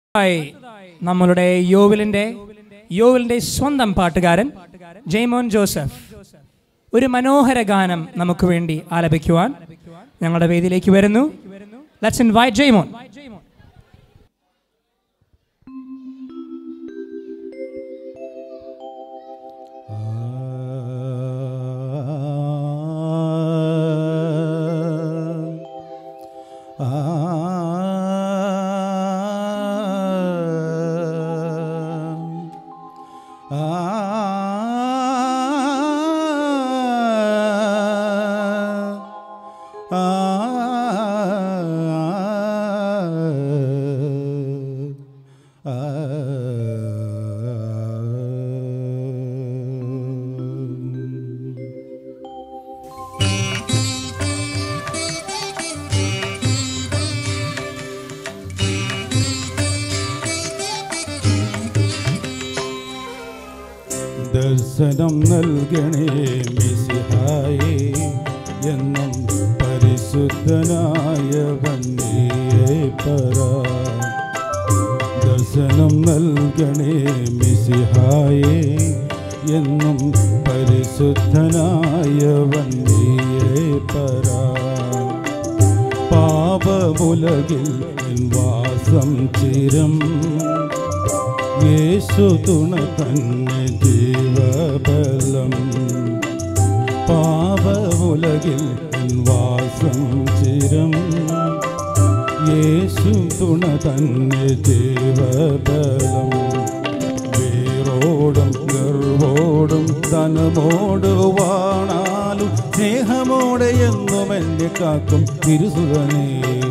ായി നമ്മളുടെ യോവിലിന്റെ യോവിലിന്റെ സ്വന്തം പാട്ടുകാരൻ ജെയ്മോൻ ജോസഫ് ഒരു മനോഹര ഗാനം നമുക്ക് വേണ്ടി ആലപിക്കുവാൻ ഞങ്ങളുടെ വേദിയിലേക്ക് വരുന്നു ലെറ്റ്സ് ഇൻവൈറ്റ് ജെയ്മോൻ ദർശനം നൽകണേ മിസിഹായേ എന്നും പരിശുദ്ധനായ വന്യേ പര ദർശനം നൽകണേ മിസിഹായേ എന്നും പരിശുദ്ധനായ വന്യേ പര പാപമുലകിൽ എൻ വാസം ചിരം യേശു തുണ തന്നെ ജീവബലം പാപമുലകിൽ എൻ വാസം ചിരം യേശു തുണ തന്നെ ജീവബലം വേരോടും ഗർവോടും ധനമോട് വാണാലും സ്നേഹമോടെ എന്നും എന്നെ കാക്കും തിരുസുതനേ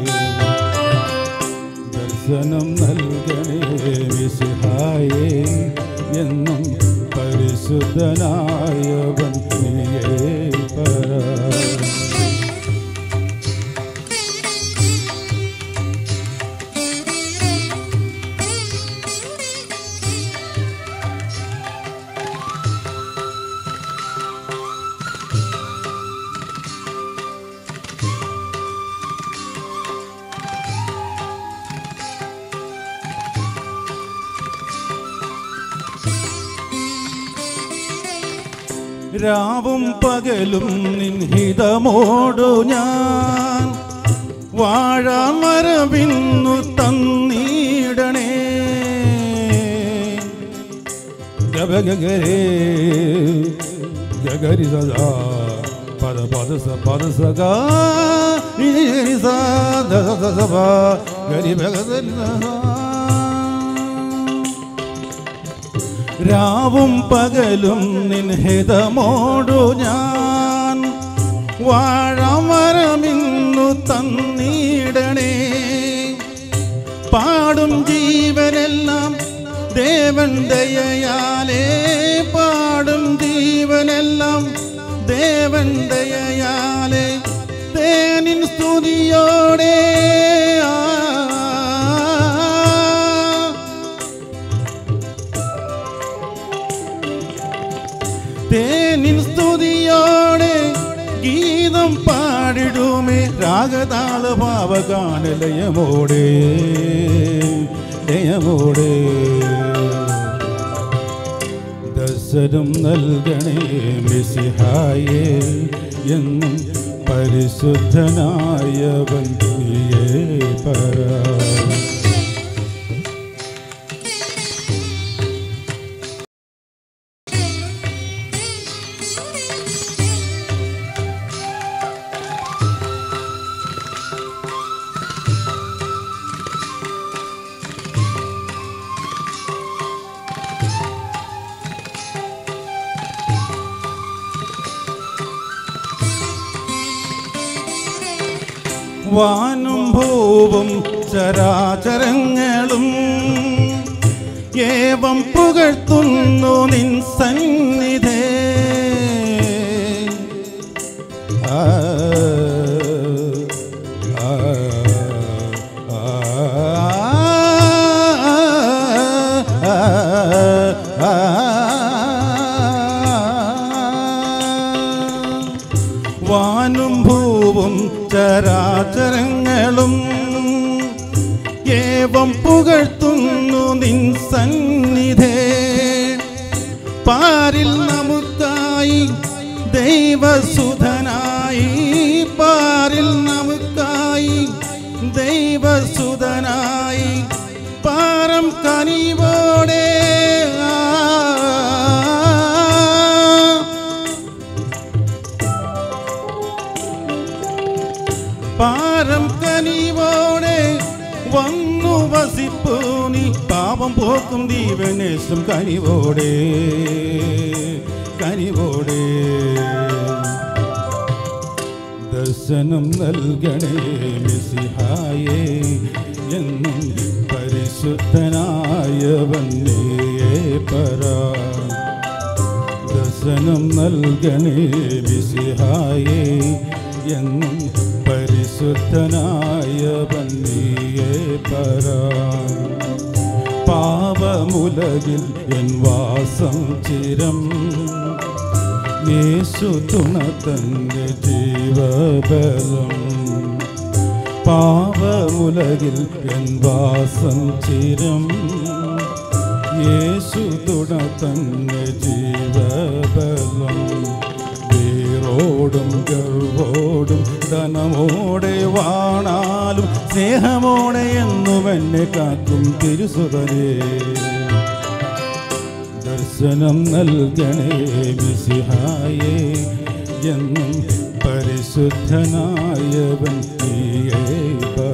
ദർശനം നൽകണേ വിശുഹായേ എന്നും പരിശുദ്ധനായവൻ നീയേ പര രാവും പകലും നിൻഹിതമോടു ഞാൻ വാഴമരവിന്നു തന്നീടണേ ഗഗഗരേ ഗഗരി സദാ പദ പദ സ പദ സഗ നിരി സ ദ സ സ സ പ ഗരി ഭഗരി സ സ. രാവും പകലും നിൻഹിതമോടു ഞാൻ വാഴമരമിന്നു തന്നീടണേ പാടും ജീവനെല്ലാം ദേവൻ ദയയാലേ പാടും ജീവനെല്ലാം ദേവൻ ദയയാലേ തേനിൻ സ്തുതിയോടെ ആ തേനിൻ സ്തുതിയോടെ ഗീതം പാടിടുമേ രാഗതാള ഭാവഗാന ലയമോടെ ലയമോടെ ദർശനം നൽകണേ മിസിഹായേ എന്നും പരിശുദ്ധനായവൻ നീയേ പരാ വാനും ഭൂവും ചരാചരങ്ങളും ഏവം പുകഴ്ത്തുന്നു നിൻ സന്നിധേ ആ, ആ, ആ, ആ, ആ, വാനും ഭൂവും ചരാചരങ്ങളും ഏവം പുകഴ്ത്തുന്നു സന്നിധേ പാരിൽ നമുക്കായി ദൈവസുധനായി പാരിൽ നമുക്കായി ദൈവസുധനായി പാരം കനിവോടെ ആ പാരം കനിവോടെ വന്നു വസിപ്പു നീ പാപം പോക്കും ദീവനേശം കനിവോടെ കനിവോടെ ദർശനം നൽകണേ മിസിഹായേ എന്നും പരിശുദ്ധനായവൻ നീയേ പരാ ദർശനം നൽകണേ വിസിഹായേ എന്നും പരിശുദ്ധനായ ബന്ധിയേ പര പാപമുലകിൽ എൻ വാസം ചിരം യേശു തുണ തന്റെ ജീവബലം പാപമുലകിൽ എൻ വാസം ചിരം യേശു തുണ തന്നെ ജീവബലം വേരോടും ഗർവോടും ധനമോടെ വാണാലും സ്നേഹമോടെ എന്നും എന്നെ കാക്കും തിരുസുതരേ ദർശനം നൽകണേ മിസിഹായേ എന്നും പരിശുദ്ധനായവൻ നീയേ പരാ